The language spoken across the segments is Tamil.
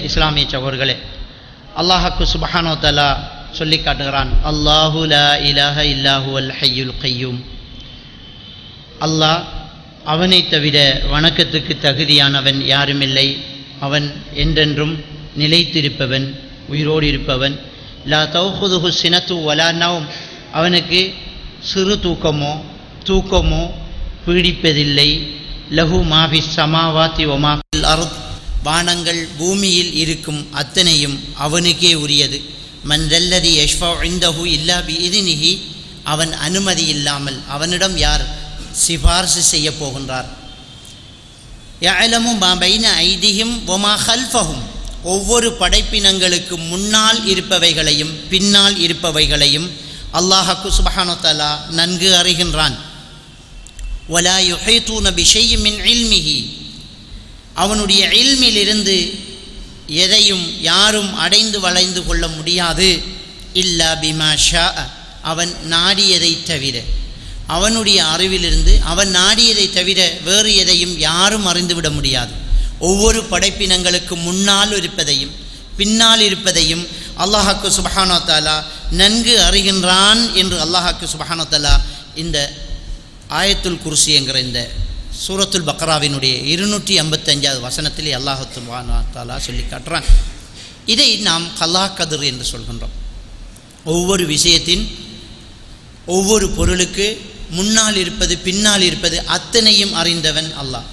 இஸ்லாமிய சகோர்களே அல்லாஹாக்கு சுபஹானோ தலா சொல்லி காட்டுகிறான் அல்லாஹு லா இலாஹ இல்லாஹு அல் ஹையுல் கையூம் அல்லாஹ் அவனை தவிர வணக்கத்துக்கு தகுதியானவன் யாருமில்லை அவன் என்றென்றும் நிலைத்திருப்பவன் உயிரோடு இருப்பவன் லா தௌஹுதுஹு சினத்து வலா நவும் அவனுக்கு சிறு தூக்கமோ தூக்கமோ பீடிப்பதில்லை லஹு மாஃபி சமாவாத்தி ஒமாஃபில் அருத் வானங்கள் பூமியில் இருக்கும் அத்தனையும் அவனுக்கே உரியது மன்றல்லதி யஷ்ஃபா இந்தஹு இல்லா பி இதுனிஹி அவன் அனுமதி இல்லாமல் அவனிடம் யார் சிபார்சு செய்ய போகின்றார் யஅலமு மா பைன ஐதிஹிம் ஒமா ஹல்ஃபஹும் ஒவ்வொரு படைப்பினங்களுக்கு முன்னால் இருப்பவைகளையும் பின்னால் இருப்பவைகளையும் அல்லாஹக்கு சுபஹானு தஆலா நன்கு அறிகின்றான் வலா யுஹைத்தூன பிஷையின் மின் இல்மிஹி அவனுடைய இல்மிலிருந்து எதையும் யாரும் அடைந்து வளைந்து கொள்ள முடியாது இல்லா பிமா ஷா அவன் நாடியதை தவிர அவனுடைய அறிவிலிருந்து அவன் நாடியதை தவிர வேறு எதையும் யாரும் அறிந்துவிட முடியாது ஒவ்வொரு படைப்பினங்களுக்கு முன்னால் இருப்பதையும் பின்னால் இருப்பதையும் அல்லாஹாக்கு சுபஹானோ தாலா நன்கு அறிகின்றான் என்று அல்லாஹாக்கு சுபஹானோ தாலா இந்த ஆயத்துல் குர்சி என்கிற இந்த சூரத்துல் பக்ராவினுடைய இருநூற்றி ஐம்பத்தஞ்சாவது வசனத்திலே அல்லாஹத்து தாலா சொல்லி காட்டுறான் இதை நாம் கலா கதிர் என்று சொல்கின்றோம் ஒவ்வொரு விஷயத்தின் ஒவ்வொரு பொருளுக்கு முன்னால் இருப்பது பின்னால் இருப்பது அத்தனையும் அறிந்தவன் அல்லாஹ்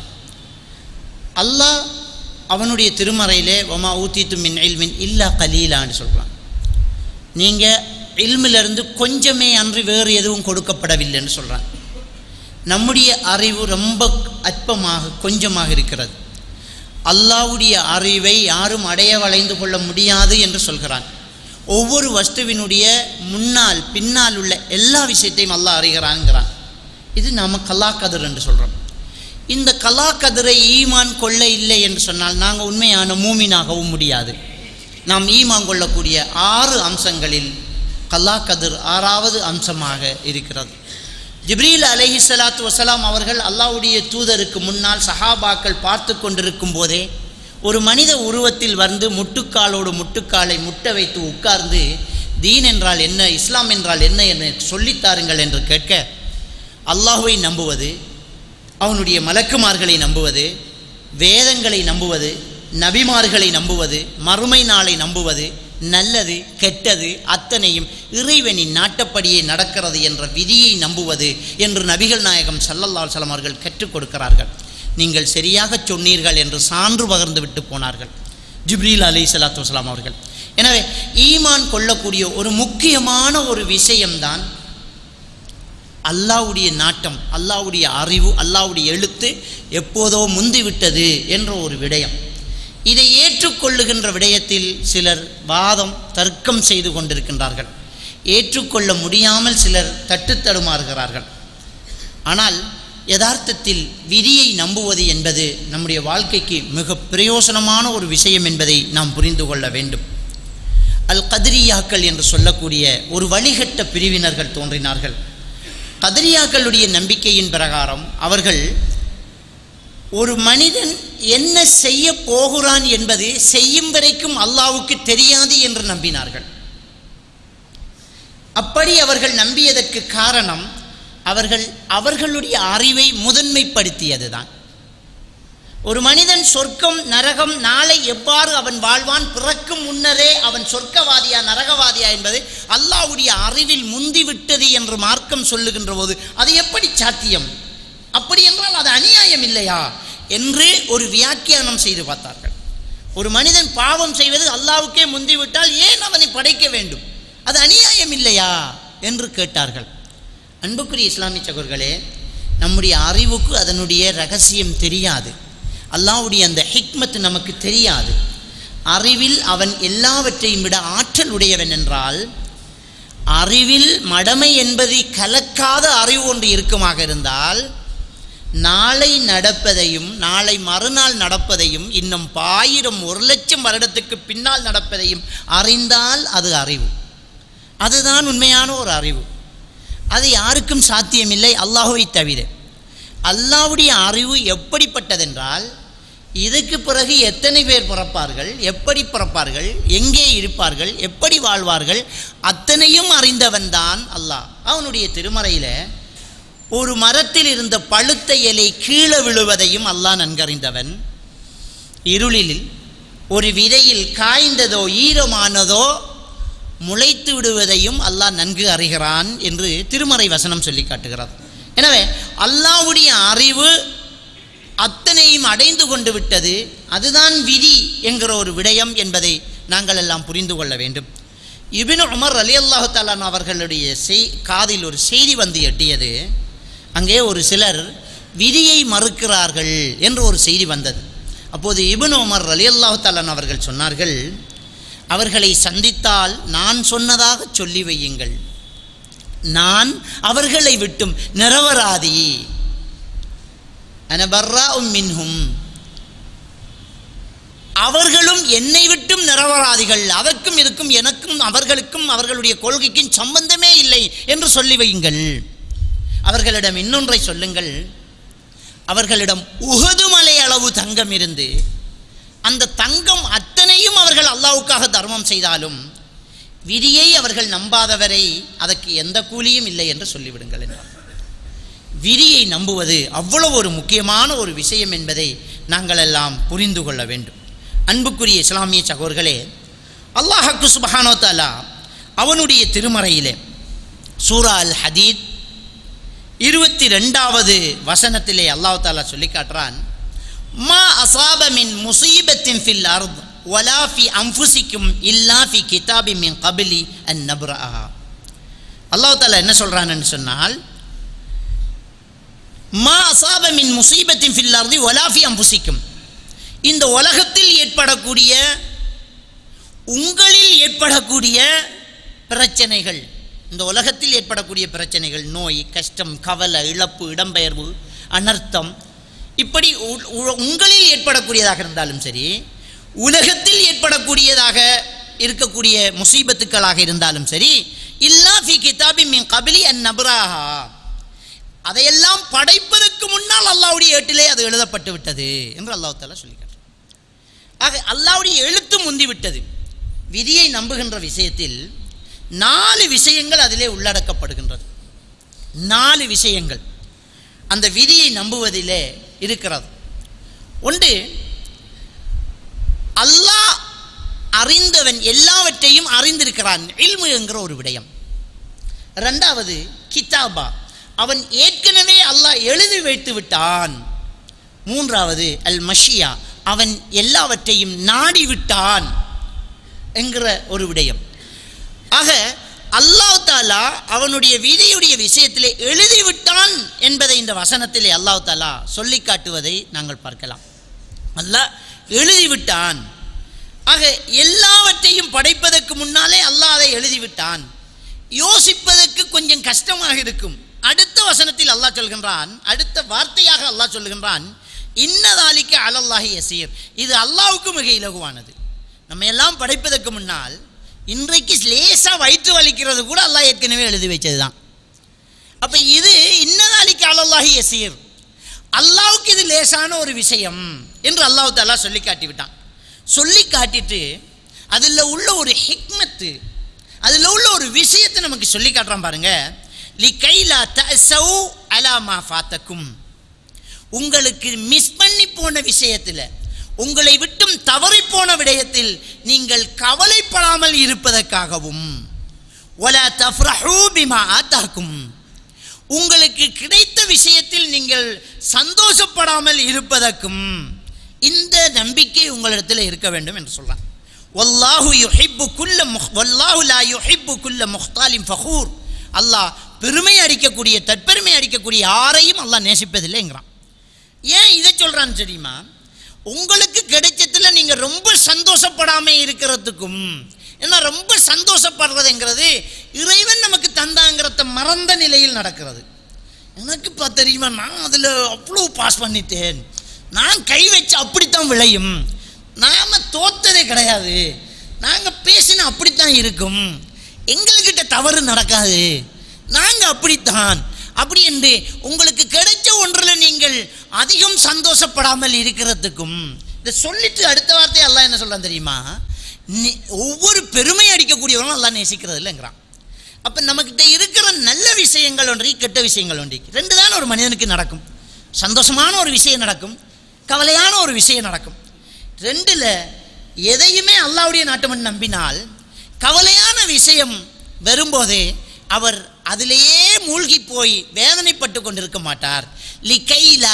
அல்லாஹ் அவனுடைய திருமறையிலே ஒமா ஊத்தித்து மின் இல்மின் இல்லா கலீலான்னு சொல்கிறான் நீங்கள் இல்மிலிருந்து கொஞ்சமே அன்றி வேறு எதுவும் கொடுக்கப்படவில்லைன்னு சொல்கிறான் நம்முடைய அறிவு ரொம்ப அற்பமாக கொஞ்சமாக இருக்கிறது அல்லாவுடைய அறிவை யாரும் அடைய வளைந்து கொள்ள முடியாது என்று சொல்கிறான் ஒவ்வொரு வஸ்துவினுடைய முன்னால் பின்னால் உள்ள எல்லா விஷயத்தையும் அல்லாஹ் அறிகிறான்ங்கிறான் இது நாம் கலா கதிர் என்று சொல்கிறோம் இந்த கலா கதிரை ஈமான் கொள்ள இல்லை என்று சொன்னால் நாங்கள் உண்மையான மூமினாகவும் முடியாது நாம் ஈமான் கொள்ளக்கூடிய ஆறு அம்சங்களில் கலா கதிர் ஆறாவது அம்சமாக இருக்கிறது ஜிப்ரீல் அலஹி சலாத்து வசலாம் அவர்கள் அல்லாவுடைய தூதருக்கு முன்னால் சஹாபாக்கள் பார்த்து கொண்டிருக்கும் போதே ஒரு மனித உருவத்தில் வந்து முட்டுக்காலோடு முட்டுக்காலை முட்ட வைத்து உட்கார்ந்து தீன் என்றால் என்ன இஸ்லாம் என்றால் என்ன என்று சொல்லித்தாருங்கள் என்று கேட்க அல்லாஹுவை நம்புவது அவனுடைய மலக்குமார்களை நம்புவது வேதங்களை நம்புவது நபிமார்களை நம்புவது மறுமை நாளை நம்புவது நல்லது கெட்டது அத்தனையும் இறைவனின் நாட்டப்படியே நடக்கிறது என்ற விதியை நம்புவது என்று நபிகள் நாயகம் சல்லல்லால் சலம் அவர்கள் கற்றுக் கொடுக்கிறார்கள் நீங்கள் சரியாக சொன்னீர்கள் என்று சான்று பகர்ந்து விட்டு போனார்கள் ஜிப்ரீல் அலி சலாத்து வலாம் அவர்கள் எனவே ஈமான் கொள்ளக்கூடிய ஒரு முக்கியமான ஒரு விஷயம்தான் அல்லாவுடைய நாட்டம் அல்லாவுடைய அறிவு அல்லாவுடைய எழுத்து எப்போதோ முந்திவிட்டது என்ற ஒரு விடயம் இதை ஏற்றுக்கொள்ளுகின்ற விடயத்தில் சிலர் வாதம் தர்க்கம் செய்து கொண்டிருக்கின்றார்கள் ஏற்றுக்கொள்ள முடியாமல் சிலர் தட்டுத்தடுமாறுகிறார்கள் ஆனால் யதார்த்தத்தில் விதியை நம்புவது என்பது நம்முடைய வாழ்க்கைக்கு மிக பிரயோசனமான ஒரு விஷயம் என்பதை நாம் புரிந்து கொள்ள வேண்டும் அல் கதிரியாக்கள் என்று சொல்லக்கூடிய ஒரு வழிகட்ட பிரிவினர்கள் தோன்றினார்கள் கதிரியாக்களுடைய நம்பிக்கையின் பிரகாரம் அவர்கள் ஒரு மனிதன் என்ன செய்ய போகிறான் என்பது செய்யும் வரைக்கும் அல்லாவுக்கு தெரியாது என்று நம்பினார்கள் அப்படி அவர்கள் நம்பியதற்கு காரணம் அவர்கள் அவர்களுடைய அறிவை முதன்மைப்படுத்தியதுதான் ஒரு மனிதன் சொர்க்கம் நரகம் நாளை எவ்வாறு அவன் வாழ்வான் பிறக்கும் முன்னரே அவன் சொர்க்கவாதியா நரகவாதியா என்பது அல்லாவுடைய அறிவில் முந்திவிட்டது என்று மார்க்கம் சொல்லுகின்ற போது அது எப்படி சாத்தியம் அப்படி என்றால் அது அநியாயம் இல்லையா என்று ஒரு வியாக்கியானம் செய்து பார்த்தார்கள் ஒரு மனிதன் பாவம் செய்வது அல்லாவுக்கே முந்திவிட்டால் ஏன் அவனை படைக்க வேண்டும் அது அநியாயம் இல்லையா என்று கேட்டார்கள் அன்புக்குரிய இஸ்லாமிய சகோர்களே நம்முடைய அறிவுக்கு அதனுடைய ரகசியம் தெரியாது அல்லாவுடைய அந்த ஹிக்மத் நமக்கு தெரியாது அறிவில் அவன் எல்லாவற்றையும் விட ஆற்றல் உடையவன் என்றால் அறிவில் மடமை என்பதை கலக்காத அறிவு ஒன்று இருக்குமாக இருந்தால் நாளை நடப்பதையும் நாளை மறுநாள் நடப்பதையும் இன்னும் ஆயிரம் ஒரு லட்சம் வருடத்துக்கு பின்னால் நடப்பதையும் அறிந்தால் அது அறிவு அதுதான் உண்மையான ஒரு அறிவு அது யாருக்கும் சாத்தியமில்லை அல்லாஹுவை தவிர அல்லாவுடைய அறிவு எப்படிப்பட்டதென்றால் இதுக்கு பிறகு எத்தனை பேர் பிறப்பார்கள் எப்படி பிறப்பார்கள் எங்கே இருப்பார்கள் எப்படி வாழ்வார்கள் அத்தனையும் அறிந்தவன் தான் அல்லாஹ் அவனுடைய திருமறையில் ஒரு மரத்தில் இருந்த பழுத்த இலை கீழே விழுவதையும் அல்லாஹ் நன்கறிந்தவன் இருளில் ஒரு விதையில் காய்ந்ததோ ஈரமானதோ முளைத்து விடுவதையும் அல்லாஹ் நன்கு அறிகிறான் என்று திருமறை வசனம் சொல்லி காட்டுகிறது எனவே அல்லாஹ்வுடைய அறிவு அத்தனையும் அடைந்து கொண்டு விட்டது அதுதான் விதி என்கிற ஒரு விடயம் என்பதை நாங்கள் எல்லாம் புரிந்து கொள்ள வேண்டும் இபின் உமர் அலி அல்லாஹு தாலான் அவர்களுடைய செய் காதில் ஒரு செய்தி வந்து எட்டியது அங்கே ஒரு சிலர் விதியை மறுக்கிறார்கள் என்று ஒரு செய்தி வந்தது அப்போது இபின் உமர் அலி அல்லாஹு தாலான் அவர்கள் சொன்னார்கள் அவர்களை சந்தித்தால் நான் சொன்னதாக சொல்லி வையுங்கள் நான் அவர்களை விட்டும் நிரவராதி அனபர்ரா மின்ஹும் அவர்களும் என்னை விட்டும் நிரவராதிகள் அதற்கும் இருக்கும் எனக்கும் அவர்களுக்கும் அவர்களுடைய கொள்கைக்கும் சம்பந்தமே இல்லை என்று சொல்லி வையுங்கள் அவர்களிடம் இன்னொன்றை சொல்லுங்கள் அவர்களிடம் உகது மலை அளவு தங்கம் இருந்து அந்த தங்கம் அத்தனையும் அவர்கள் அல்லாவுக்காக தர்மம் செய்தாலும் விதியை அவர்கள் நம்பாதவரை அதற்கு எந்த கூலியும் இல்லை என்று சொல்லிவிடுங்கள் என்றார் விதியை நம்புவது அவ்வளவு ஒரு முக்கியமான ஒரு விஷயம் என்பதை நாங்கள் எல்லாம் புரிந்து கொள்ள வேண்டும் அன்புக்குரிய இஸ்லாமிய சகோர்களே அல்லாஹக்கு சுபஹானோ தாலா அவனுடைய திருமறையிலே சூரா அல் ஹதீத் இருபத்தி ரெண்டாவது வசனத்திலே அல்லாஹ் தாலா சொல்லி காட்டுறான் மா அசாப மின் முசீபத்தின் ஃபில் அர்த் வலா ஃபி அம்புசிக்கும் இல்லா ஃபி கிதாபி மின் கபிலி அன் நப்ரா அல்லாஹ் தாலா என்ன சொல்கிறான்னு சொன்னால் மா அசாப மின் முசீபத்தின் ஃபில் அர்தி வலா ஃபி அம்புசிக்கும் இந்த உலகத்தில் ஏற்படக்கூடிய உங்களில் ஏற்படக்கூடிய பிரச்சனைகள் இந்த உலகத்தில் ஏற்படக்கூடிய பிரச்சனைகள் நோய் கஷ்டம் கவலை இழப்பு இடம்பெயர்வு அனர்த்தம் இப்படி உ- உ- உங்களில் ஏற்படக்கூடியதாக இருந்தாலும் சரி உலகத்தில் ஏற்படக்கூடியதாக இருக்கக்கூடிய முசீபத்துக்களாக இருந்தாலும் சரி இல்லா ஃபி கிதாபி மின் கபிலி அன் நபராஹா அதையெல்லாம் படைப்பதற்கு முன்னால் அல்லாவுடைய ஏட்டிலே அது எழுதப்பட்டு விட்டது என்று அல்லாஹ் தாலா சொல்லி காட்டுறான். ஆக அல்லாவுடைய எழுத்து முந்தி விட்டது விதியை நம்புகின்ற விஷயத்தில் நாலு விஷயங்கள் அதிலே உள்ளடக்கப்படுகின்றது நாலு விஷயங்கள் அந்த விதியை நம்புவதிலே இருக்கிறது ஒன்று அல்லாஹ் அறிந்தவன் எல்லாவற்றையும் அறிந்திருக்கிறான் இல்மு என்கிற ஒரு விடயம் ரெண்டாவது கிதாபா அவன் ஏற்கனவே அல்லாஹ் எழுதி வைத்து விட்டான் மூன்றாவது அல் மஷியா அவன் எல்லாவற்றையும் நாடி விட்டான் என்கிற ஒரு விடயம் ஆக அல்லாஹ் தாலா அவனுடைய விதியுடைய விஷயத்திலே எழுதிவிட்டான் என்பதை இந்த வசனத்திலே அல்லாஹ் தாலா சொல்லி காட்டுவதை நாங்கள் பார்க்கலாம் அல்லாஹ் எழுதிவிட்டான் ஆக எல்லாவற்றையும் படைப்பதற்கு முன்னாலே அல்லாஹ் அதை எழுதிவிட்டான் யோசிப்பதற்கு கொஞ்சம் கஷ்டமாக இருக்கும் அடுத்த வசனத்தில் அல்லாஹ் சொல்கின்றான் அடுத்த வார்த்தையாக அல்லாஹ் சொல்கின்றான் இன்னதாலிக்க அலல்லாஹி யசீர் இது அல்லாஹ்வுக்கு மிக இலகுவானது நம்ம எல்லாம் படைப்பதற்கு முன்னால் இன்றைக்கு லேசாக வயிற்று வலிக்கிறது கூட அல்லாஹ் ஏற்கனவே எழுதி வச்சது தான் அப்போ இது இன்னதாலிக்க அலல்லாஹி யசீர் அல்லாஹ்வுக்கு இது லேசான ஒரு விஷயம் என்று அல்லாஹ் தாலா சொல்லி காட்டிவிட்டான் சொல்லி காட்டிட்டு அதில் உள்ள ஒரு ஹிக்மத்து அதில் உள்ள ஒரு விஷயத்தை நமக்கு சொல்லி காட்டுறான் பாருங்க லி கைலா தசௌ அலாமா ஃபாத்தக்கும் உங்களுக்கு மிஸ் பண்ணி போன விஷயத்தில் உங்களை விட்டும் தவறி போன விடயத்தில் நீங்கள் கவலைப்படாமல் இருப்பதற்காகவும் ஒலா தஃப்ரஹூ பிமா ஆத்தாக்கும் உங்களுக்கு கிடைத்த விஷயத்தில் நீங்கள் சந்தோஷப்படாமல் இருப்பதற்கும் இந்த நம்பிக்கை உங்களிடத்தில் இருக்க வேண்டும் என்று சொல்றான் வல்லாஹு யுஹிப்பு குல்ல முஹ் வல்லாஹு லா யுஹிப்பு குல்ல முஹ்தாலிம் ஃபஹூர் அல்லாஹ் பெருமை அடிக்கக்கூடிய தற்பெருமை அடிக்கக்கூடிய யாரையும் அல்லாஹ் நேசிப்பதில்லைங்கிறான் ஏன் இதை சொல்றான்னு தெரியுமா உங்களுக்கு கிடைச்சதுல நீங்க ரொம்ப சந்தோஷப்படாம இருக்கிறதுக்கும் ஏன்னா ரொம்ப சந்தோஷப்படுறதுங்கிறது இறைவன் நமக்கு தந்தாங்கிறத மறந்த நிலையில் நடக்கிறது எனக்கு இப்போ தெரியுமா நான் அதில் அவ்வளோ பாஸ் பண்ணிட்டேன் நான் கை வச்சு அப்படித்தான் விளையும் நாம தோத்ததே கிடையாது நாங்கள் பேசினா அப்படித்தான் இருக்கும் எங்கள்கிட்ட தவறு நடக்காது நாங்கள் அப்படித்தான் அப்படி என்று உங்களுக்கு கிடைச்ச ஒன்றில் நீங்கள் அதிகம் சந்தோஷப்படாமல் இருக்கிறதுக்கும் இதை சொல்லிட்டு அடுத்த வார்த்தை அல்லாஹ் என்ன சொல்றான் தெரியுமா நீ ஒவ்வொரு பெருமை அடிக்கக்கூடியவனும் அல்லாஹ் நேசிக்கிறது இல்லைங்கிறான் அப்போ நம்மக்கிட்ட இருக்கிற நல்ல விஷயங்கள் ஒன்றி கெட்ட விஷயங்கள் ஒன்றி ரெண்டு தான் ஒரு மனிதனுக்கு நடக்கும் சந்தோஷமான ஒரு விஷயம் நடக்கும் கவலையான ஒரு விஷயம் நடக்கும் ரெண்டில் எதையுமே அல்லாவுடைய நாட்டமன் நம்பினால் கவலையான விஷயம் வரும்போதே அவர் அதிலேயே மூழ்கி போய் வேதனைப்பட்டு கொண்டிருக்க மாட்டார் லிகைலா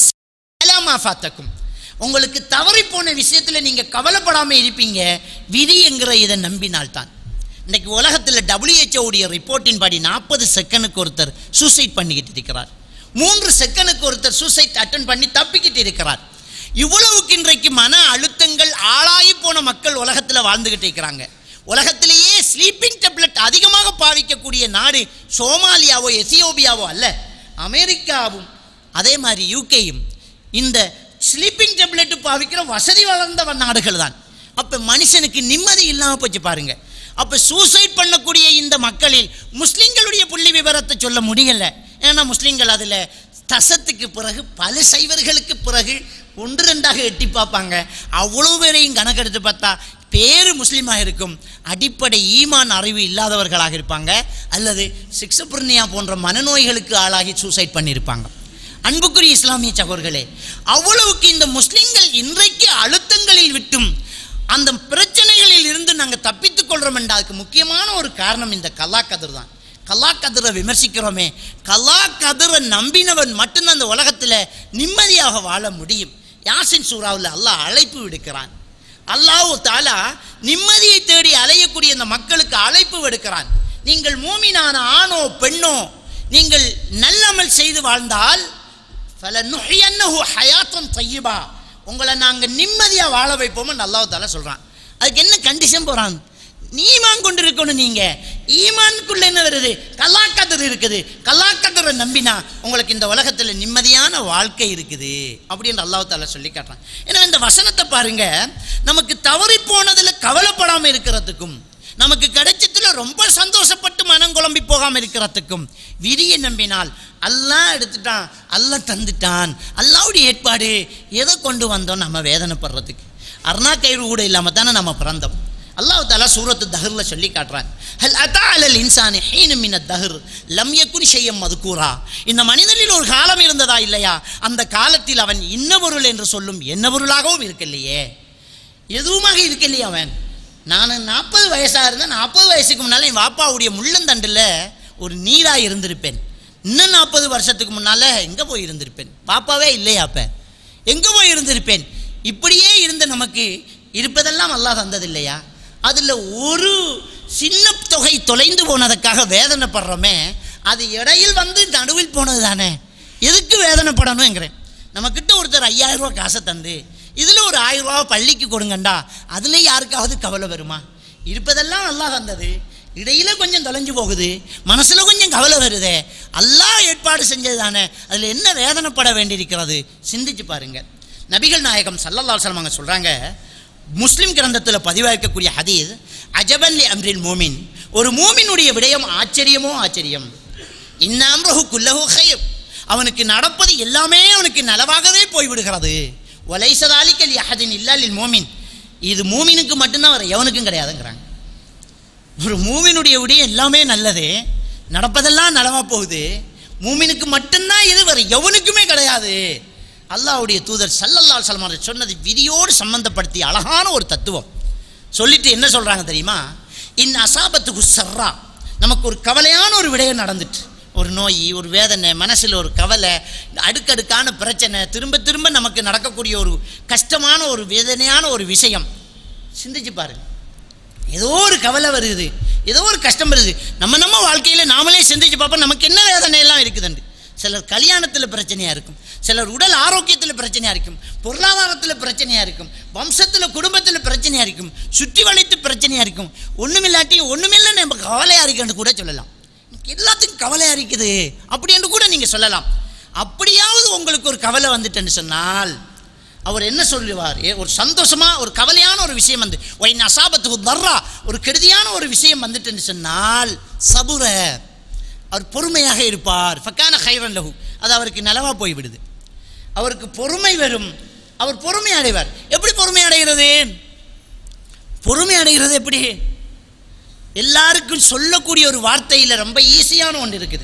தஅலாமா ஃபாத்தக்கும் உங்களுக்கு தவறி போன விஷயத்தில் நீங்கள் கவலைப்படாமல் இருப்பீங்க விதி என்கிற இதை நம்பினால்தான் இன்னைக்கு உலகத்தில் WHO உடைய ரிப்போர்ட்டின் படி நாற்பது செகண்டுக்கு ஒருத்தர் சூசைட் பண்ணிக்கிட்டு இருக்கிறார் மூன்று செகண்டுக்கு ஒருத்தர் சூசைட் அட்டன் பண்ணி தப்பிக்கிட்டு இருக்கிறார் இவ்வளவுக்கு இன்றைக்கு மன அழுத்தங்கள் ஆளாகி போன மக்கள் உலகத்தில் வாழ்ந்துகிட்டு இருக்கிறாங்க உலகத்திலேயே ஸ்லீப்பிங் டேப்லெட் அதிகமாக பாவிக்கக்கூடிய நாடு சோமாலியாவோ எத்தியோப்பியாவோ அல்ல அமெரிக்காவும் அதே மாதிரி யூகேயும் இந்த ஸ்லீப்பிங் டேப்லெட் பாவிக்கிற வசதி வளர்ந்த நாடுகள் தான் அப்போ மனுஷனுக்கு நிம்மதி இல்லாமல் போச்சு பாருங்க அப்போ சூசைட் பண்ணக்கூடிய இந்த மக்களில் முஸ்லிம்களுடைய புள்ளி விவரத்தை சொல்ல முடியல ஏன்னா முஸ்லிம்கள் அதில் தசத்துக்கு பிறகு பல சைவர்களுக்கு பிறகு ஒன்று ரெண்டாக எட்டி பார்ப்பாங்க அவ்வளோ பேரையும் கணக்கெடுத்து பார்த்தா பேரு முஸ்லீமாக இருக்கும் அடிப்படை ஈமான் அறிவு இல்லாதவர்களாக இருப்பாங்க அல்லது சிக்ஸபுர்னியா போன்ற மனநோய்களுக்கு ஆளாகி சூசைட் பண்ணியிருப்பாங்க அன்புக்குரிய இஸ்லாமிய சகோதர்களே அவ்வளவுக்கு இந்த முஸ்லிம்கள் இன்றைக்கு அழுத்தங்களில் விட்டும் அந்த பிரச்சனைகளில் இருந்து நாங்கள் தப்பித்துக் கொள்றோம் என்ற அதுக்கு முக்கியமான ஒரு காரணம் இந்த கல்லா கதிர் தான் கல்லா கதிரை விமர்சிக்கிறோமே கல்லா கதிரை நம்பினவன் மட்டும்தான் அந்த உலகத்தில் நிம்மதியாக வாழ முடியும் யாசின் சூறாவில் அல்லாஹ் அழைப்பு விடுக்கிறான் அல்லாஹ் தாலா நிம்மதியை தேடி அலையக்கூடிய இந்த மக்களுக்கு அழைப்பு விடுக்கிறான் நீங்கள் மூமினான ஆணோ பெண்ணோ நீங்கள் நல்லமல் செய்து வாழ்ந்தால் ஃபலனுஹியன்னஹு ஹயாத்தன் தய்யிபா உங்களை நாங்கள் நிம்மதியாக வாழ வைப்போம்னு அல்லாஹ் தாலா சொல்கிறான் அதுக்கு என்ன கண்டிஷன் போகிறான் ஈமான் கொண்டு இருக்கணும் நீங்கள் ஈமானுக்குள்ள என்ன வருது கல்லாக்கதர் இருக்குது கல்லாக்கதரை நம்பினா உங்களுக்கு இந்த உலகத்தில் நிம்மதியான வாழ்க்கை இருக்குது அப்படின்னு அல்லாஹ் தாலா சொல்லி காட்டுறான் ஏன்னா இந்த வசனத்தை பாருங்க நமக்கு தவறி போனதில் கவலைப்படாமல் இருக்கிறதுக்கும் நமக்கு கிடைச்சதுல ரொம்ப சந்தோஷப்பட்டு மனம் குழம்பி போகாமல் இருக்கிறதுக்கும் விதியை நம்பினால் அல்லாஹ் எடுத்துட்டான் அல்லாஹ் தந்துட்டான் அல்லாவுடைய ஏற்பாடு எதை கொண்டு வந்தோம் நம்ம வேதனைப்படுறதுக்கு அருணா கயிறு கூட இல்லாமல் தானே நம்ம பிறந்தோம் அல்லாஹ் தாலா சூரத்து தஹர்ல சொல்லி காட்டுறான் ஹல் அதா அலல் இன்சானி ஹீனு மின தஹர் லம் யக்குன் ஷையம் மதுக்கூரா இந்த மனிதனில் ஒரு காலம் இருந்ததா இல்லையா அந்த காலத்தில் அவன் இன்ன பொருள் என்று சொல்லும் என்ன பொருளாகவும் இருக்கலையே எதுவுமாக இருக்கலையே அவன் நான் நாற்பது வயசாக இருந்தேன் நாற்பது வயசுக்கு முன்னால் என் வாப்பாவுடைய முள்ளந்தண்டில் ஒரு நீராக இருந்திருப்பேன் இன்னும் நாற்பது வருஷத்துக்கு முன்னால் எங்கே போய் இருந்திருப்பேன் பாப்பாவே இல்லையா அப்போ எங்கே போய் இருந்திருப்பேன் இப்படியே இருந்த நமக்கு இருப்பதெல்லாம் அல்லாஹ் தந்தது இல்லையா அதில் ஒரு சின்ன தொகை தொலைந்து போனதுக்காக வேதனைப்படுறோமே அது இடையில் வந்து நடுவில் போனது தானே எதுக்கு வேதனைப்படணுங்கிறேன் நம்மக்கிட்ட ஒருத்தர் ஐயாயிரம் ரூபா காசை தந்து இதில் ஒரு ஆயிரம் ரூபா பள்ளிக்கு கொடுங்கண்டா அதில் யாருக்காவது கவலை வருமா இருப்பதெல்லாம் நல்லா தந்தது இடையில கொஞ்சம் தொலைஞ்சு போகுது மனசில் கொஞ்சம் கவலை வருதே அல்லாஹ் ஏற்பாடு செஞ்சது தானே அதில் என்ன வேதனைப்பட வேண்டியிருக்கிறது சிந்திச்சு பாருங்க நபிகள் நாயகம் சல்லல்லா அவங்க சொல்கிறாங்க முஸ்லிம் கிரந்தத்தில் பதிவாக்கக்கூடிய ஹதீஸ் அஜபன்லி அம்ரில் மோமின் ஒரு மூமினுடைய விடயம் ஆச்சரியமோ ஆச்சரியம் இன்னாம்ரஹு குல்லஹு ஹைர் அவனுக்கு நடப்பது எல்லாமே அவனுக்கு நலவாகவே போய்விடுகிறது ஒலைசதாலிக்கல் யஹதின் இல்லாலில் மோமின் இது மூமினுக்கு மட்டும்தான் வர எவனுக்கும் கிடையாதுங்கிறாங்க ஒரு மூமினுடைய விடயம் எல்லாமே நல்லது நடப்பதெல்லாம் நலமா போகுது மூமினுக்கு மட்டும்தான் இது வர எவனுக்குமே கிடையாது அல்லாஹ்வுடைய தூதர் சல்லல்லாஹு அலைஹி வஸல்லம் சொன்னது விதியோடு சம்பந்தப்படுத்தி அழகான ஒரு தத்துவம் சொல்லிட்டு என்ன சொல்றாங்க தெரியுமா இன் அசாபத்துக்கு சர்ரா நமக்கு ஒரு கவலையான ஒரு விடயம் நடந்துட்டு ஒரு நோய் ஒரு வேதனை மனசில் ஒரு கவலை அடுக்கடுக்கான பிரச்சனை திரும்ப திரும்ப நமக்கு நடக்கக்கூடிய ஒரு கஷ்டமான ஒரு வேதனையான ஒரு விஷயம் சிந்திச்சு பாருங்க ஏதோ ஒரு கவலை வருது ஏதோ ஒரு கஷ்டம் வருது நம்ம நம்ம வாழ்க்கையில் நாமளே சிந்திச்சு பார்ப்போம் நமக்கு என்ன வேதனை எல்லாம் இருக்குதுண்டு சிலர் கல்யாணத்தில் பிரச்சனையாக இருக்கும் சிலர் உடல் ஆரோக்கியத்தில் பிரச்சனையாக இருக்கும் பொருளாதாரத்தில் பிரச்சனையாக இருக்கும் வம்சத்தில் குடும்பத்தில் பிரச்சனையாக இருக்கும் சுற்றி வளைத்து பிரச்சனையாக இருக்கும் ஒன்றுமில்லாட்டி ஒன்றுமில்லை நம்ம கவலையாக இருக்குன்னு கூட சொல்லலாம் எனக்கு எல்லாத்துக்கும் கவலையாக இருக்குது அப்படி என்று கூட நீங்கள் சொல்லலாம் அப்படியாவது உங்களுக்கு ஒரு கவலை வந்துட்டுன்னு சொன்னால் அவர் என்ன சொல்லுவார் ஏ, ஒரு சந்தோஷமா ஒரு கவலையான ஒரு விஷயம் வந்து ஒயின் அசாபத்துக்கு தர்றா ஒரு கெடுதியான ஒரு விஷயம் வந்துட்டுன்னு சொன்னால் சபுர அவர் பொறுமையாக இருப்பார் ஃபக்கான ஹைரன் லஹு அது அவருக்கு நலவா போய்விடுது அவருக்கு பொறுமை வரும் அவர் பொறுமை அடைவார் எப்படி பொறுமை அடைகிறது பொறுமை அடைகிறது எப்படி எல்லாருக்கும் சொல்லக்கூடிய ஒரு வார்த்தையில் ரொம்ப ஈஸியான ஒன்று இருக்குது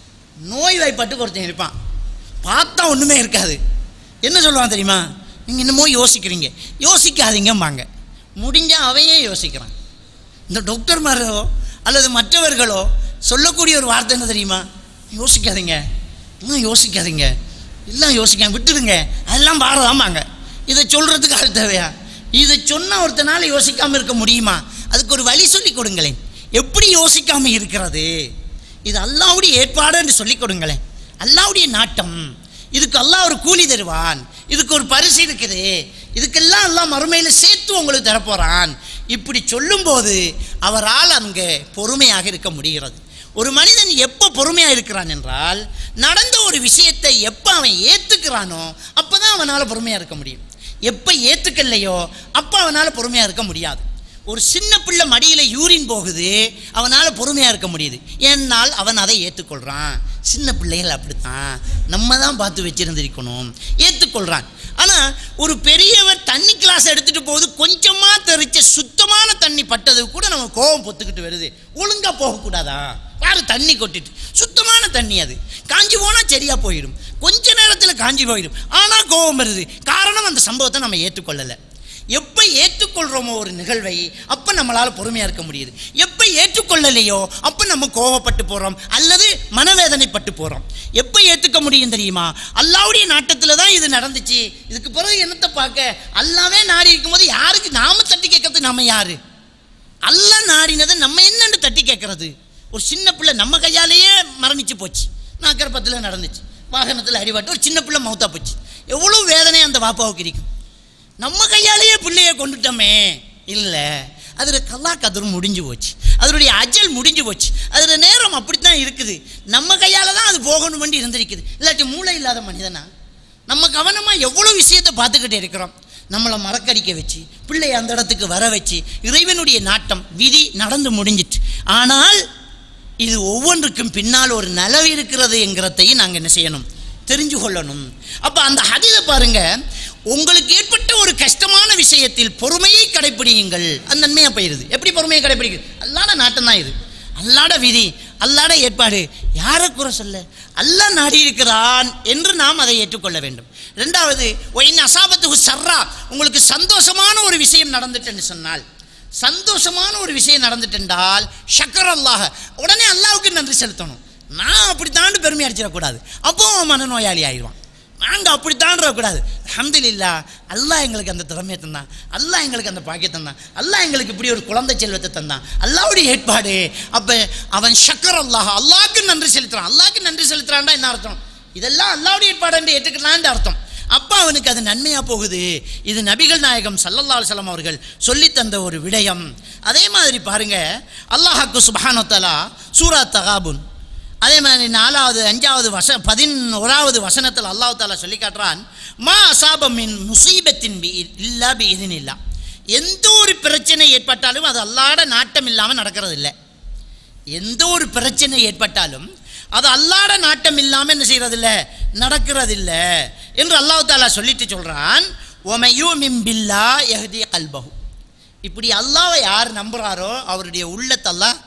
நோய் வாய்ப்பட்டு ஒருத்தன் இருப்பான் பார்த்தா ஒன்றுமே இருக்காது என்ன சொல்லுவான் தெரியுமா நீங்கள் என்னமோ யோசிக்கிறீங்க யோசிக்காதீங்கம்பாங்க முடிஞ்சால் அவையே யோசிக்கிறான் இந்த டாக்டர்மாரோ அல்லது மற்றவர்களோ சொல்லக்கூடிய ஒரு வார்த்தை என்ன தெரியுமா யோசிக்காதீங்க இன்னும் யோசிக்காதீங்க எல்லாம் யோசிக்காம விட்டுடுங்க அதெல்லாம் பாரதாமாங்க இதை சொல்கிறதுக்கு ஆள் தேவையா இதை சொன்ன ஒருத்தனால யோசிக்காமல் இருக்க முடியுமா அதுக்கு ஒரு வழி சொல்லி கொடுங்களேன் எப்படி யோசிக்காமல் இருக்கிறது இது அல்லாவுடைய ஏற்பாடு என்று சொல்லிக் கொடுங்களேன் அல்லாவுடைய நாட்டம் இதுக்கு அல்லாஹ் ஒரு கூலி தருவான் இதுக்கு ஒரு பரிசு இருக்குது இதுக்கெல்லாம் அல்லாஹ் மறுமையில் சேர்த்து உங்களுக்கு தரப்போகிறான் இப்படி சொல்லும்போது அவரால் அங்கே பொறுமையாக இருக்க முடிகிறது ஒரு மனிதன் எப்போ பொறுமையாக இருக்கிறான் என்றால் நடந்த ஒரு விஷயத்தை எப்போ அவன் ஏற்றுக்கிறானோ அப்போ தான் அவனால் பொறுமையாக இருக்க முடியும் எப்போ ஏற்றுக்கலையோ அப்போ அவனால் பொறுமையாக இருக்க முடியாது ஒரு சின்ன பிள்ளை மடியில் யூரின் போகுது அவனால் பொறுமையாக இருக்க முடியுது ஏன்னால் அவன் அதை ஏற்றுக்கொள்கிறான் சின்ன பிள்ளைகள் அப்படித்தான் நம்ம தான் பார்த்து வச்சிருந்திருக்கணும் ஏற்றுக்கொள்கிறான் ஆனால் ஒரு பெரியவர் தண்ணி கிளாஸ் எடுத்துகிட்டு போகுது கொஞ்சமாக தெரிச்ச சுத்தமான தண்ணி பட்டது கூட நம்ம கோபம் பொத்துக்கிட்டு வருது ஒழுங்காக போகக்கூடாதா யாரு தண்ணி கொட்டிட்டு சுத்தமான தண்ணி அது காஞ்சி போனால் சரியாக போயிடும் கொஞ்ச நேரத்தில் காஞ்சி போயிடும் ஆனால் கோபம் வருது காரணம் அந்த சம்பவத்தை நம்ம ஏற்றுக்கொள்ளலை எப்போ ஏற்றுக்கொள்கிறோமோ ஒரு நிகழ்வை அப்போ நம்மளால் பொறுமையாக இருக்க முடியுது எப்போ ஏற்றுக்கொள்ளலையோ அப்போ நம்ம கோவப்பட்டு போகிறோம் அல்லது மனவேதனைப்பட்டு போகிறோம் எப்போ ஏற்றுக்க முடியும் தெரியுமா அல்லாவுடைய நாட்டத்தில் தான் இது நடந்துச்சு இதுக்கு பிறகு என்னத்தை பார்க்க அல்லாவே நாடி இருக்கும்போது யாருக்கு நாம தட்டி கேட்கறது நம்ம யாரு அல்லாஹ் நாடினதை நம்ம என்னன்னு தட்டி கேட்கறது ஒரு சின்ன பிள்ளை நம்ம கையாலேயே மரணிச்சு போச்சு நாக்கரப்பத்தில் நடந்துச்சு வாகனத்தில் அடிபட்டு ஒரு சின்ன பிள்ளை மௌத்தா போச்சு எவ்வளோ வேதனை அந்த வாப்பாவுக்கு இருக்கும் நம்ம கையாலேயே பிள்ளைய கொண்டுட்டோமே இல்லை அதில் கல்லா கதிர் முடிஞ்சு போச்சு அதனுடைய அஜல் முடிஞ்சு போச்சு அதில் நேரம் அப்படித்தான் இருக்குது நம்ம கையால் தான் அது போகணும் வேண்டி இருந்திருக்குது இல்லாட்டி மூளை இல்லாத மனிதனா நம்ம கவனமாக எவ்வளோ விஷயத்தை பார்த்துக்கிட்டு இருக்கிறோம் நம்மளை மறக்கடிக்க வச்சு பிள்ளை அந்த இடத்துக்கு வர வச்சு இறைவனுடைய நாட்டம் விதி நடந்து முடிஞ்சிட்டு ஆனால் இது ஒவ்வொன்றுக்கும் பின்னால் ஒரு நலவு இருக்கிறது என்கிறதையும் நாங்கள் என்ன செய்யணும் தெரிஞ்சு கொள்ளணும் அப்போ அந்த ஹதீதை பாருங்க உங்களுக்கு ஏற்பட்ட ஒரு கஷ்டமான விஷயத்தில் பொறுமையை கடைப்பிடியுங்கள் அந்த நன்மையாக போயிருது எப்படி பொறுமையை கடைப்பிடிக்குது அல்லாட நாட்டம் தான் இது அல்லாட விதி அல்லாட ஏற்பாடு யாரை குறை சொல்ல அல்லாஹ் நாடி இருக்கிறான் என்று நாம் அதை ஏற்றுக்கொள்ள வேண்டும் ரெண்டாவது ஒயின் அசாபத்துக்கு சர்ரா உங்களுக்கு சந்தோஷமான ஒரு விஷயம் நடந்துட்டுன்னு சொன்னால் சந்தோஷமான ஒரு விஷயம் நடந்துட்டென்றால் ஷக்கர் அல்லாஹ் உடனே அல்லாவுக்கு நன்றி செலுத்தணும் நான் அப்படித்தாண்டு பெருமை அடிச்சிடக்கூடாது அப்போ அவன் மனநோயாளி ஆயிடுவான் நாங்கள் அப்படித்தான்றக்கூடாது அஹமதுல்லா அல்லாஹ் எங்களுக்கு அந்த திறமையை தந்தான் அல்லாஹ் எங்களுக்கு அந்த பாக்கியம் தந்தான் அல்லாஹ் எங்களுக்கு இப்படி ஒரு குழந்தை செல்வத்தை தந்தான் அல்லாவுடைய ஏற்பாடு அப்போ அவன் ஷக்கர் அல்லாஹ் அல்லாஹ்க்கு நன்றி செலுத்துறான் அல்லாஹ்க்கு நன்றி செலுத்துறான்டா என்ன அர்த்தம் இதெல்லாம் அல்லாவுடைய ஏற்பாடு என்று ஏற்றுக்கலான்னு அர்த்தம் அப்போ அவனுக்கு அது நன்மையாக போகுது இது நபிகள் நாயகம் சல்லல்லா அலுவலம் அவர்கள் சொல்லித் தந்த ஒரு விடயம் அதே மாதிரி பாருங்க அல்லாஹாக்கு சுபஹானத்தலா சூரா தகாபுன் அதே மாதிரி நாலாவது அஞ்சாவது வச பதினோராவது வசனத்தில் அல்லாஹ் தாலா சொல்லி காட்டுறான் மா அசாபமின் முசீபத்தின் பி இல்லா பி இதுன்னு இல்லா எந்த ஒரு பிரச்சனை ஏற்பட்டாலும் அது அல்லாட நாட்டம் இல்லாமல் நடக்கிறது இல்லை எந்த ஒரு பிரச்சனை ஏற்பட்டாலும் அது அல்லாட நாட்டம் இல்லாமல் என்ன செய்யறதில்ல நடக்கிறதில்ல என்று அல்லாஹ் தாலா சொல்லிட்டு சொல்கிறான் ஒமையூ மிம்பில்லா எஹதி கல்பஹு இப்படி அல்லாவை யார் நம்புகிறாரோ அவருடைய உள்ளத்தெல்லாம்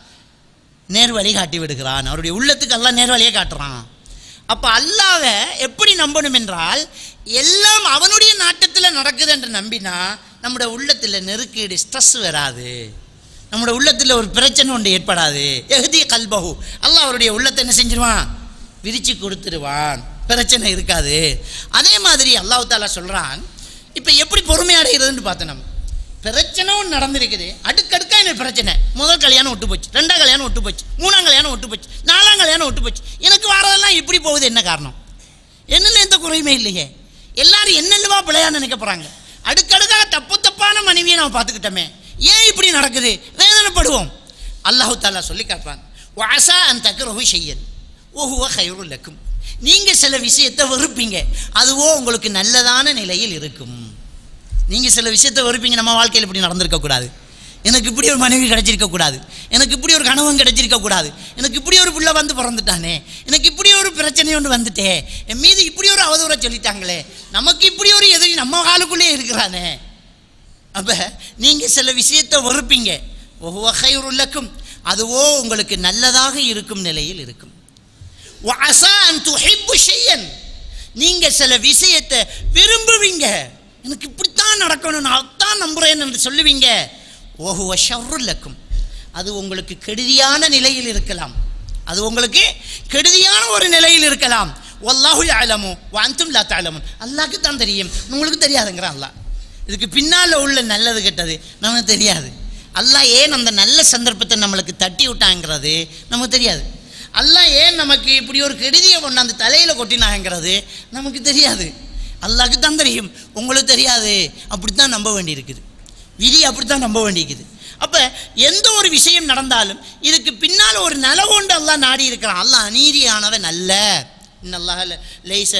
நேர்வழி காட்டி விடுகிறான் அவருடைய உள்ளத்துக்கு எல்லாம் நேர்வழியை காட்டுறான் அப்போ அல்லாவை எப்படி நம்பணும் என்றால் எல்லாம் அவனுடைய நாட்டத்தில் நடக்குது என்று நம்பினா நம்முடைய உள்ளத்தில் நெருக்கீடு ஸ்ட்ரெஸ் வராது நம்முடைய உள்ளத்தில் ஒரு பிரச்சனை ஒன்று ஏற்படாது எகுதி கல்பகு அல்லாஹ் அவருடைய உள்ளத்தை என்ன செஞ்சிருவான் விரிச்சு கொடுத்துருவான் பிரச்சனை இருக்காது அதே மாதிரி அல்லாஹ் தாலா சொல்கிறான் இப்போ எப்படி பொறுமை அடைகிறதுன்னு பார்த்தோம் நம்ம பிரச்சனை ஒன்று நடந்திருக்குது அடுக்கடுக்கா எனக்கு பிரச்சனை முதல் கல்யாணம் விட்டு போச்சு ரெண்டாம் கல்யாணம் விட்டு போச்சு மூணாம் கல்யாணம் விட்டு போச்சு நாலாம் கல்யாணம் விட்டு போச்சு எனக்கு வரதெல்லாம் இப்படி போகுது என்ன காரணம் என்னென்ன எந்த குறையுமே இல்லையே எல்லாரும் என்னென்னவா பிள்ளையா நினைக்க போகிறாங்க அடுக்கடுக்காக தப்பு தப்பான மனைவியை நம்ம பார்த்துக்கிட்டோமே ஏன் இப்படி நடக்குது வேதனைப்படுவோம் அல்லாஹு தாலா சொல்லி காட்டுறாங்க வாசா அந்த தக்கரவு செய்யல் ஓஹுவா கயிறு லக்கும் நீங்கள் சில விஷயத்தை வெறுப்பீங்க அதுவோ உங்களுக்கு நல்லதான நிலையில் இருக்கும் நீங்கள் சில விஷயத்தை வெறுப்பீங்க நம்ம வாழ்க்கையில் இப்படி நடந்திருக்கக்கூடாது எனக்கு இப்படி ஒரு மனைவி கிடைச்சிருக்க கூடாது எனக்கு இப்படி ஒரு கணவன் கிடைச்சிருக்க கூடாது எனக்கு இப்படி ஒரு பிள்ளை வந்து பிறந்துட்டானே எனக்கு இப்படி ஒரு பிரச்சனை ஒன்று வந்துட்டே என் மீது இப்படி ஒரு அவதூறை சொல்லிட்டாங்களே நமக்கு இப்படி ஒரு எதிரி நம்ம காலுக்குள்ளே இருக்கிறானே அப்போ நீங்கள் சில விஷயத்தை வெறுப்பீங்க ஒவ்வொருக்கும் அதுவோ உங்களுக்கு நல்லதாக இருக்கும் நிலையில் இருக்கும் وعسى أن تحبوا شيئا நீங்க சில விஷயத்தை விரும்புவீங்க எனக்கு இப்படித்தான் நடக்கணும் நான் அதான் நம்புறேன் என்று சொல்லுவீங்க ஓஹுவ ஷர்ருல்லக்கும் அது உங்களுக்கு கெடுதியான நிலையில் இருக்கலாம் அது உங்களுக்கு கெடுதியான ஒரு நிலையில் இருக்கலாம் வல்லாஹு அலமு வாந்தும் லா தாலமும் அல்லாஹ்க்கு தான் தெரியும் உங்களுக்கு தெரியாதுங்கிறான் அல்லாஹ் இதுக்கு பின்னால் உள்ள நல்லது கெட்டது நமக்கு தெரியாது அல்லாஹ் ஏன் அந்த நல்ல சந்தர்ப்பத்தை நம்மளுக்கு தட்டி விட்டாங்கிறது நமக்கு தெரியாது அல்லாஹ் ஏன் நமக்கு இப்படி ஒரு கெடுதியை கொண்டாந்து தலையில் கொட்டினாங்கிறது நமக்கு தெரியாது அல்லாஹ்க்கு தான் தெரியும் உங்களுக்கு தெரியாது அப்படித்தான் நம்ப வேண்டியிருக்குது விதி அப்படித்தான் நம்ப வேண்டியிருக்குது அப்போ எந்த ஒரு விஷயம் நடந்தாலும் இதுக்கு பின்னால் ஒரு நலவோண்டு அல்லாஹ் நாடி இருக்கிறான் அல்லாஹ் அநீதியானவன் அல்ல இன்னல்லாஹ் லைச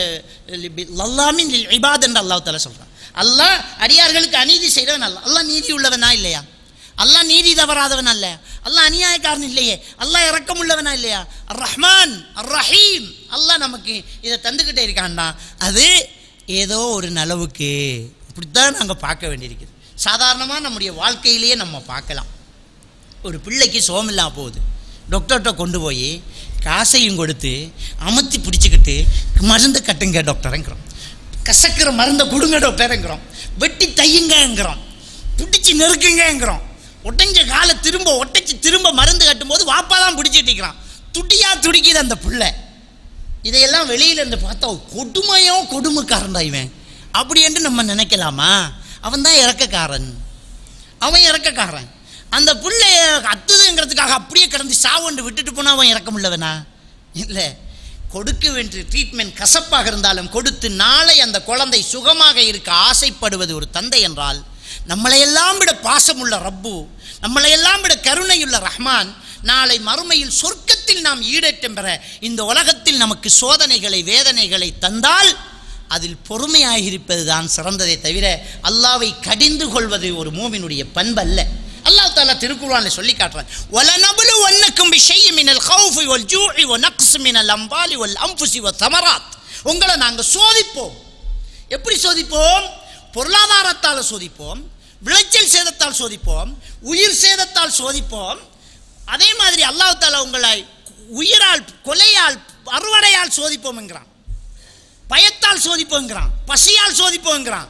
லல்லாமின் இபாத் என்று அல்லாஹ் தலா சொல்கிறான் அல்லாஹ் அடியார்களுக்கு அநீதி செய்கிறவன் அல்ல அல்லாஹ் நீதி உள்ளவனா இல்லையா அல்லாஹ் நீதி தவறாதவன் அல்ல அல்லாஹ் அநியாயக்காரன் இல்லையே அல்லாஹ் இறக்கமுள்ளவனா இல்லையா அர் ரஹ்மான் அர் ரஹீம் அல்லாஹ் நமக்கு இதை தந்துக்கிட்டே இருக்கான்டா அது ஏதோ ஒரு நலவுக்கு இப்படித்தான் நாங்கள் பார்க்க வேண்டியிருக்குது சாதாரணமாக நம்முடைய வாழ்க்கையிலேயே நம்ம பார்க்கலாம் ஒரு பிள்ளைக்கு சோமில்லா போகுது டாக்டர்கிட்ட கொண்டு போய் காசையும் கொடுத்து அமர்த்தி பிடிச்சிக்கிட்டு மருந்து கட்டுங்க டாக்டருங்கிறோம் கசக்கிற மருந்தை கொடுங்க டாக்டருங்கிறோம் வெட்டி தையுங்கங்கிறோம் பிடிச்சி நெருக்குங்கங்கிறோம் ஒட்டஞ்ச காலை திரும்ப ஒட்டச்சி திரும்ப மருந்து கட்டும்போது வாப்பா தான் பிடிச்சிட்டு இருக்கிறான் துடியா துடிக்குது அந்த பிள்ளை இதையெல்லாம் வெளியில இருந்து பார்த்தா கொடுமையோ கொடுமைக்காரன்டா இவன் அப்படி என்று நம்ம நினைக்கலாமா அவன் தான் இறக்கக்காரன் அவன் இறக்கக்காரன் அந்த பிள்ளைய அத்துதுங்கிறதுக்காக அப்படியே கிடந்து சாவண்டு விட்டுட்டு போனா அவன் இறக்க முடியலவனா இல்லை கொடுக்க வேண்டிய ட்ரீட்மெண்ட் கசப்பாக இருந்தாலும் கொடுத்து நாளை அந்த குழந்தை சுகமாக இருக்க ஆசைப்படுவது ஒரு தந்தை என்றால் நம்மளையெல்லாம் விட பாசமுள்ள ரப்பு நம்மளையெல்லாம் விட கருணையுள்ள ரஹ்மான் நாளை மறுமையில் சொர்க்கத்தில் நாம் ஈடேற்றம் பெற இந்த உலகத்தில் நமக்கு சோதனைகளை வேதனைகளை தந்தால் அதில் பொறுமையாக இருப்பது தான் சிறந்ததை தவிர அல்லாவை கடிந்து கொள்வது ஒரு மூவினுடைய பண்பல்ல அல்லாஹ் தாலா திருக்குறானில் சொல்லி காட்டுறான் வலனபுலு வன்னக்கும் பிஷைஇ மினல் ஹௌஃபி வல் ஜூஇ வ நக்ஸ் மினல் அம்வாலி வல் அன்ஃபுஸி வ தமராத் உங்களை நாங்கள் சோதிப்போம் எப்படி சோதிப்போம் பொருளாதாரத்தால் சோதிப்போம் விளைச்சல் சேதத்தால் சோதிப்போம் உயிர் சேதத்தால் சோதிப்போம் அதே மாதிரி அல்லாஹ் தாலா உங்களை உயிரால் கொலையால் அறுவடையால் சோதிப்போம் என்கிறான் பயத்தால் சோதிப்போங்கிறான் பசியால் சோதிப்போங்கிறான்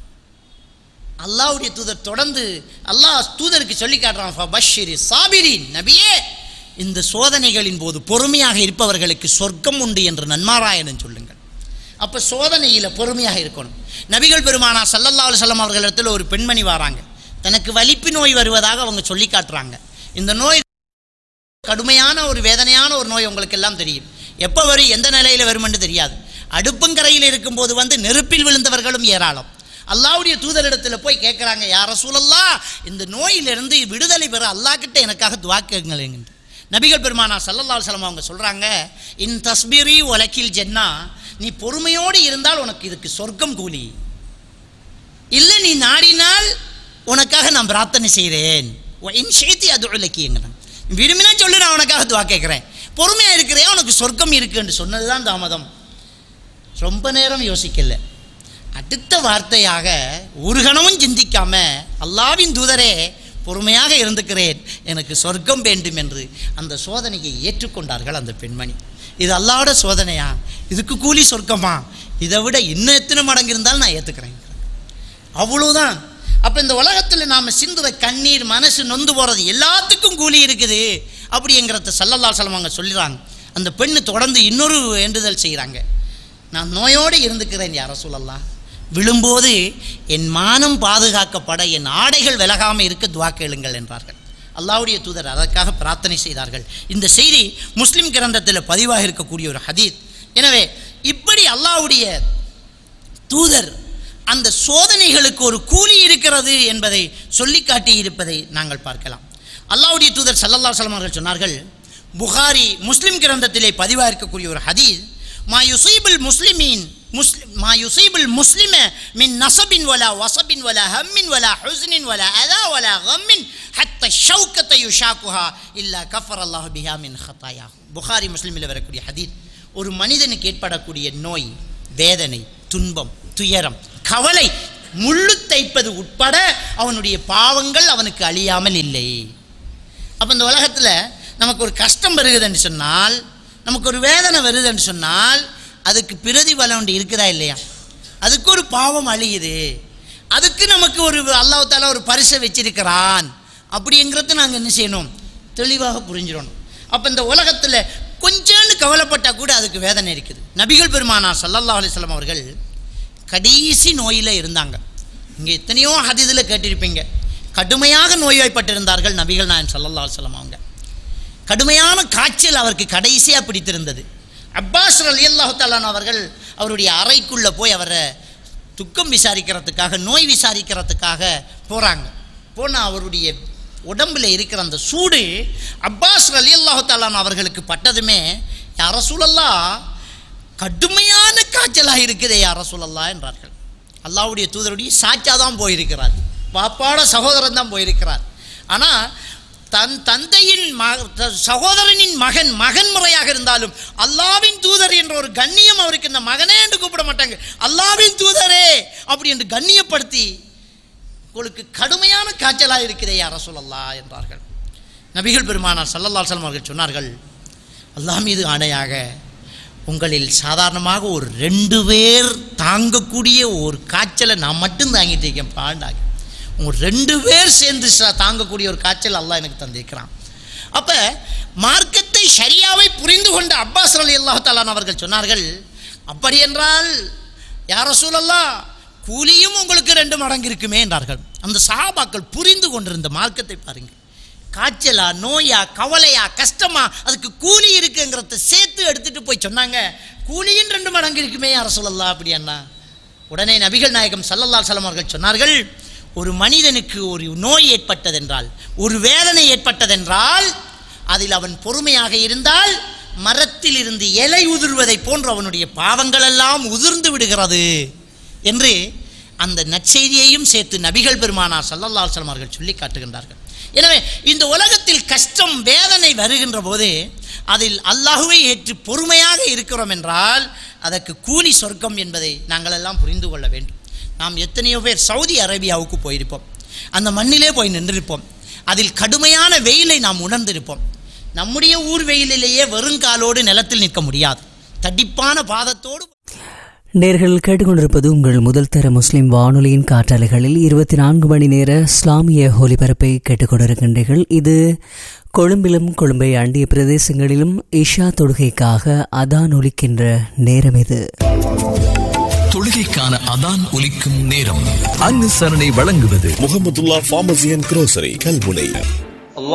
அல்லாஹ்வுடைய தூதர் தொடர்ந்து அல்லாஹ் தூதருக்கு சொல்லி காட்டுறான் ஃபபஷ்ஷிரி சாபிரின் நபியே இந்த சோதனைகளின் போது பொறுமையாக இருப்பவர்களுக்கு சொர்க்கம் உண்டு என்று நன்மாராயணன் சொல்லுங்கள் அப்போ சோதனையில் பொறுமையாக இருக்கணும் நபிகள் பெருமானா சல்லல்லா அலுவலம் அவர்களிடத்தில் ஒரு பெண்மணி வராங்க தனக்கு வலிப்பு நோய் வருவதாக அவங்க சொல்லி காட்டுறாங்க இந்த நோய் கடுமையான ஒரு வேதனையான ஒரு நோய் உங்களுக்கு எல்லாம் தெரியும் எப்போ வரும் எந்த நிலையில் வருமென்று தெரியாது அடுப்பங்கரையில் இருக்கும்போது வந்து நெருப்பில் விழுந்தவர்களும் ஏராளம் அல்லாவுடைய தூதரிடத்தில் போய் கேட்குறாங்க யார சூழல்லா இந்த நோயிலிருந்து விடுதலை பெற அல்லாஹ் கிட்ட எனக்காக துவா கேளுங்கள் நபிகள் பெருமானா சல்லல்லா அலுவலம் அவங்க சொல்கிறாங்க இன் தஸ்பீரி உலக்கில் ஜென்னா நீ பொறுமையோடு இருந்தால் உனக்கு இதுக்கு சொர்க்கம் கூலி இல்லை நீ நாடினால் உனக்காக நான் பிரார்த்தனை செய்கிறேன் இன் ஷேத்தி அது உலக்கிங்கிறான் விரும்பினா சொல்லு நான் உனக்காக துவா கேட்குறேன் பொறுமையாக இருக்கிறேன் உனக்கு சொர்க்கம் இருக்குன்னு சொன்னது தான் தாமதம் ரொம்ப நேரம் யோசிக்கல அடுத்த வார்த்தையாக ஒரு கணமும் சிந்திக்காம அல்லாவின் தூதரே பொறுமையாக இருந்துக்கிறேன் எனக்கு சொர்க்கம் வேண்டும் என்று அந்த சோதனையை ஏற்றுக்கொண்டார்கள் அந்த பெண்மணி இது அல்லாவோட சோதனையா இதுக்கு கூலி சொர்க்கமா இதை விட இன்னும் எத்தனை மடங்கு இருந்தாலும் நான் ஏற்றுக்கிறேன் அவ்வளவுதான் அப்போ இந்த உலகத்தில் நாம் சிந்துற கண்ணீர் மனசு நொந்து போகிறது எல்லாத்துக்கும் கூலி இருக்குது அப்படிங்கிறத சல்லல்லா சலம் அவங்க சொல்லிடுறாங்க அந்த பெண்ணு தொடர்ந்து இன்னொரு வேண்டுதல் செய்கிறாங்க நான் நோயோடு இருந்துக்கிறேன் யார சொல்லலாம் விழும்போது என் மானம் பாதுகாக்கப்பட என் ஆடைகள் விலகாமல் இருக்க துவா கேளுங்கள் என்றார்கள் அல்லாவுடைய தூதர் அதற்காக பிரார்த்தனை செய்தார்கள் இந்த செய்தி முஸ்லிம் கிரந்தத்தில் பதிவாக இருக்கக்கூடிய ஒரு ஹதீத் எனவே இப்படி அல்லாவுடைய தூதர் அந்த சோதனைகளுக்கு ஒரு கூலி இருக்கிறது என்பதை சொல்லி காட்டி இருப்பதை நாங்கள் பார்க்கலாம் அல்லாவுடைய தூதர் சல்லல்லா சலம் அவர்கள் சொன்னார்கள் புகாரி முஸ்லிம் கிரந்தத்திலே பதிவாக இருக்கக்கூடிய ஒரு ஹதீஸ் மா யுசீபுல் முஸ்லிமீன் முஸ்லிம் மா யுசீபுல் முஸ்லிம மின் நசபின் வலா வசபின் வலா ஹம்மின் வலா ஹுஸ்னின் வலா அதா வலா கம்மின் ஹத்த ஷௌக்கத்தை யுஷாக்குஹா இல்லா கஃபர் அல்லாஹ் பிஹா மின் ஹத்தாயா புகாரி முஸ்லிமில் வரக்கூடிய ஹதீத் ஒரு மனிதனுக்கு ஏற்படக்கூடிய நோய் வேதனை துன்பம் துயரம் கவலை முள்ளு தைப்பது உட்பட அவனுடைய பாவங்கள் அவனுக்கு அழியாமல் இல்லை அப்போ இந்த உலகத்தில் நமக்கு ஒரு கஷ்டம் வருகுதுன்னு சொன்னால் நமக்கு ஒரு வேதனை வருதுன்னு சொன்னால் அதுக்கு பிரதிபலன் ஒன்று இருக்குதா இல்லையா அதுக்கு ஒரு பாவம் அழியுது அதுக்கு நமக்கு ஒரு அல்லாஹ் தாலா ஒரு பரிசை வச்சிருக்கிறான் அப்படிங்கிறத நாங்கள் என்ன செய்யணும் தெளிவாக புரிஞ்சிடணும் அப்போ இந்த உலகத்தில் கொஞ்சோண்டு கவலைப்பட்டால் கூட அதுக்கு வேதனை இருக்குது நபிகள் பெருமானா சல்லல்லா அலிஸ்லாம் அவர்கள் கடைசி நோயில் இருந்தாங்க இங்கே எத்தனையோ ஹதீதில் கேட்டிருப்பீங்க கடுமையாக நோய்வாய்ப்பட்டிருந்தார்கள் நபிகள் நாயன் சல்லல்லா அலிஸ்லாம் அவங்க கடுமையான காய்ச்சல் அவருக்கு கடைசியாக பிடித்திருந்தது அப்பாஸ் அலி அல்லாஹாலான் அவர்கள் அவருடைய அறைக்குள்ளே போய் அவரை துக்கம் விசாரிக்கிறதுக்காக நோய் விசாரிக்கிறதுக்காக போகிறாங்க போனால் அவருடைய உடம்புல இருக்கிற அந்த சூடு அப்பாஸ் அலி அல்லாஹாலான் அவர்களுக்கு பட்டதுமே யார சூழல்லா கடுமையான காய்ச்சலாக இருக்குதே யார சூழல்லா என்றார்கள் அல்லாஹ்வுடைய தூதருடைய சாச்சா தான் போயிருக்கிறார் பாப்பாட சகோதரன் தான் போயிருக்கிறார் ஆனால் தன் தந்தையின் ம த- சகோதரனின் மகன் மகன் முறையாக இருந்தாலும் அல்லாவின் தூதர் என்ற ஒரு கண்ணியம் அவருக்கு இந்த மகனே என்று கூப்பிட மாட்டாங்க அல்லாவின் தூதரே அப்படி என்று கண்ணியப்படுத்தி உங்களுக்கு கடுமையான காய்ச்சலாக இருக்கிறதே யார சொல்லல்லா என்றார்கள் நபிகள் பெருமானார் சல்லல்லா அலுவலம் அவர்கள் சொன்னார்கள் அல்லாஹ் மீது ஆணையாக உங்களில் சாதாரணமாக ஒரு ரெண்டு பேர் தாங்கக்கூடிய ஒரு காய்ச்சலை நான் மட்டும் தாங்கிட்டு இருக்கேன் பாண்டாக உங்க ரெண்டு பேர் சேர்ந்து ச- தாங்கக்கூடிய ஒரு காய்ச்சல் அல்லாஹ் எனக்கு தந்திருக்கிறான் அப்போ மார்க்கத்தை ஷரியாவை புரிந்து கொண்ட அப்பாஸ் அலி அல்லாஹாலான் அவர்கள் சொன்னார்கள் அப்படி என்றால் யார சூழல்லா கூலியும் உங்களுக்கு ரெண்டு மடங்கு இருக்குமே என்றார்கள் அந்த சஹாபாக்கள் புரிந்து கொண்டிருந்த மார்க்கத்தை பாருங்கள் காய்ச்சலா நோயா கவலையா கஷ்டமா அதுக்கு கூலி இருக்குங்கிறத சேர்த்து எடுத்துட்டு போய் சொன்னாங்க கூலியும் ரெண்டு மடங்கு இருக்குமே யார சொல்லலாம் அப்படி அண்ணா உடனே நபிகள் நாயகம் சல்லல்லாஹு அலைஹி அவர்கள் சொன்னார்கள் ஒரு மனிதனுக்கு ஒரு நோய் ஏற்பட்டதென்றால் ஒரு வேதனை ஏற்பட்டதென்றால் அதில் அவன் பொறுமையாக இருந்தால் மரத்தில் இருந்து இலை உதிர்வதை போன்று அவனுடைய பாவங்கள் எல்லாம் உதிர்ந்து விடுகிறது என்று அந்த நற்செய்தியையும் சேர்த்து நபிகள் பெருமானார் சல்லல்லா அலுவலம் அவர்கள் சொல்லி காட்டுகின்றார்கள் எனவே இந்த உலகத்தில் கஷ்டம் வேதனை வருகின்ற போது அதில் அல்லாஹுவை ஏற்று பொறுமையாக இருக்கிறோம் என்றால் அதற்கு கூலி சொர்க்கம் என்பதை நாங்கள் எல்லாம் புரிந்து கொள்ள வேண்டும் நாம் எத்தனையோ பேர் சவுதி அரேபியாவுக்கு போயிருப்போம் அந்த மண்ணிலே போய் நின்றிருப்போம் அதில் கடுமையான வெயிலை நாம் உணர்ந்திருப்போம் நம்முடைய ஊர் வெயிலிலேயே வெறுங்காலோடு நிலத்தில் நிற்க முடியாது தடிப்பான பாதத்தோடு நேர்கள் கேட்டுக்கொண்டிருப்பது உங்கள் முதல் தர முஸ்லிம் வானொலியின் காற்றாலைகளில் இருபத்தி நான்கு மணி நேர இஸ்லாமிய ஒலிபரப்பை கேட்டுக்கொண்டிருக்கின்றீர்கள் இது கொழும்பிலும் கொழும்பை அண்டிய பிரதேசங்களிலும் இஷா தொழுகைக்காக அதான் ஒலிக்கின்ற நேரம் இது தொழுகைக்கான அதான் ஒலிக்கும் நேரம் அனுசரணை வழங்குவது Muhammadullah pharmacy and grocery Kalmunai